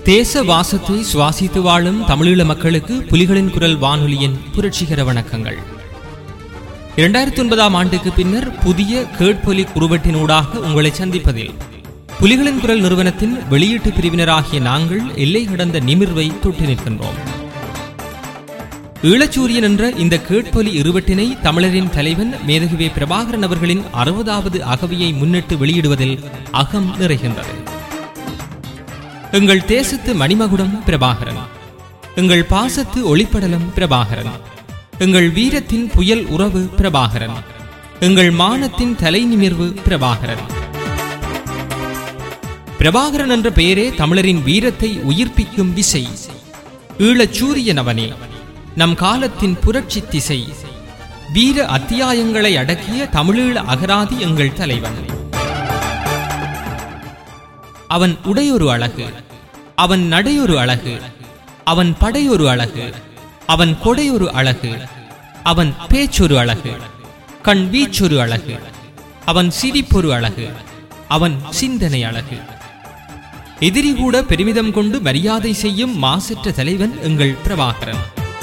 தேச வாசத்தை சுவாசித்து வாழும் தமிழீழ மக்களுக்கு புலிகளின் குரல் வானொலியின் புரட்சிகர வணக்கங்கள் இரண்டாயிரத்தி ஒன்பதாம் ஆண்டுக்கு பின்னர் புதிய கேட்பொலி குறுவட்டினூடாக உங்களை சந்திப்பதில் புலிகளின் குரல் நிறுவனத்தின் வெளியீட்டு பிரிவினராகிய நாங்கள் எல்லை கடந்த நிமிர்வை தொட்டு நிற்கின்றோம் ஈழச்சூரியன் என்ற இந்த கேட்பொலி இருவட்டினை தமிழரின் தலைவன் மேதகுவே பிரபாகரன் அவர்களின் அறுபதாவது அகவியை முன்னிட்டு வெளியிடுவதில் அகம் நிறைகின்றது எங்கள் தேசத்து மணிமகுடம் பிரபாகரன் எங்கள் பாசத்து ஒளிப்படலம் பிரபாகரன் எங்கள் வீரத்தின் புயல் உறவு பிரபாகரன் எங்கள் மானத்தின் தலை நிமிர்வு பிரபாகரன் பிரபாகரன் என்ற பெயரே தமிழரின் வீரத்தை உயிர்ப்பிக்கும் விசை ஈழச்சூரியன் அவனே நம் காலத்தின் புரட்சி திசை வீர அத்தியாயங்களை அடக்கிய தமிழீழ அகராதி எங்கள் தலைவன் அவன் உடையொரு அழகு அவன் நடையொரு அழகு அவன் படையொரு அழகு அவன் கொடையொரு அழகு அவன் பேச்சொரு அழகு கண் வீச்சொரு அழகு அவன் சிரிப்பொரு அழகு அவன் சிந்தனை அழகு எதிரி கூட பெருமிதம் கொண்டு மரியாதை செய்யும் மாசற்ற தலைவன் எங்கள் பிரபாகரன்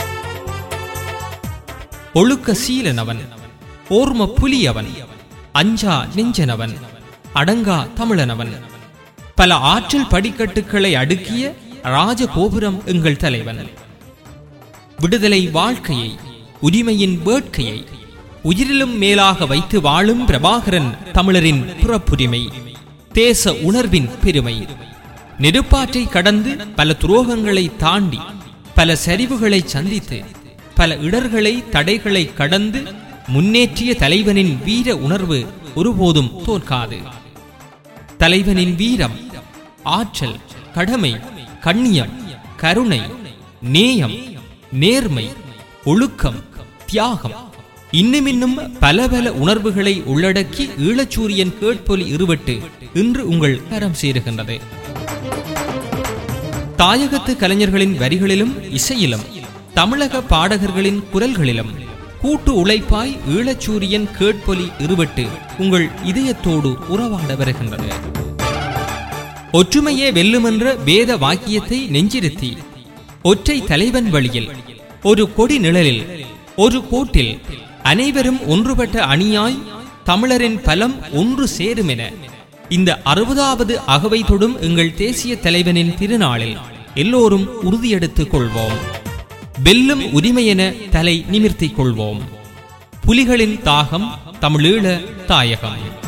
ஒழுக்க சீலன் அவன் ஓர்ம புலி அவன் அஞ்சா நெஞ்சனவன் அடங்கா தமிழனவன் பல ஆற்றல் படிக்கட்டுகளை அடுக்கிய ராஜகோபுரம் எங்கள் தலைவன் விடுதலை வாழ்க்கையை உரிமையின் வேட்கையை உயிரிலும் மேலாக வைத்து வாழும் பிரபாகரன் தமிழரின் புறப்புரிமை தேச உணர்வின் பெருமை நெருப்பாற்றை கடந்து பல துரோகங்களை தாண்டி பல சரிவுகளை சந்தித்து பல இடர்களை தடைகளை கடந்து முன்னேற்றிய தலைவனின் வீர உணர்வு ஒருபோதும் தோற்காது தலைவனின் வீரம் ஆற்றல் கடமை கண்ணியம் கருணை நேயம் நேர்மை ஒழுக்கம் தியாகம் இன்னுமின்னும் பல பல உணர்வுகளை உள்ளடக்கி ஈழச்சூரியன் கேட்பொலி இருவட்டு இன்று உங்கள் கரம் சேருகின்றது தாயகத்து கலைஞர்களின் வரிகளிலும் இசையிலும் தமிழக பாடகர்களின் குரல்களிலும் கூட்டு உழைப்பாய் ஈழச்சூரியன் கேட்பொலி இருவட்டு உங்கள் இதயத்தோடு உறவாட வருகின்றது ஒற்றுமையே வெல்லுமென்ற வேத வாக்கியத்தை நெஞ்சிருத்தி ஒற்றை தலைவன் வழியில் ஒரு கொடி நிழலில் ஒரு கோட்டில் அனைவரும் ஒன்றுபட்ட அணியாய் தமிழரின் பலம் ஒன்று சேரும் என இந்த அறுபதாவது அகவை தொடும் எங்கள் தேசிய தலைவனின் திருநாளில் எல்லோரும் உறுதியெடுத்துக் கொள்வோம் வெல்லும் உரிமையென தலை நிமிர்த்திக் கொள்வோம் புலிகளின் தாகம் தமிழீழ தாயகம்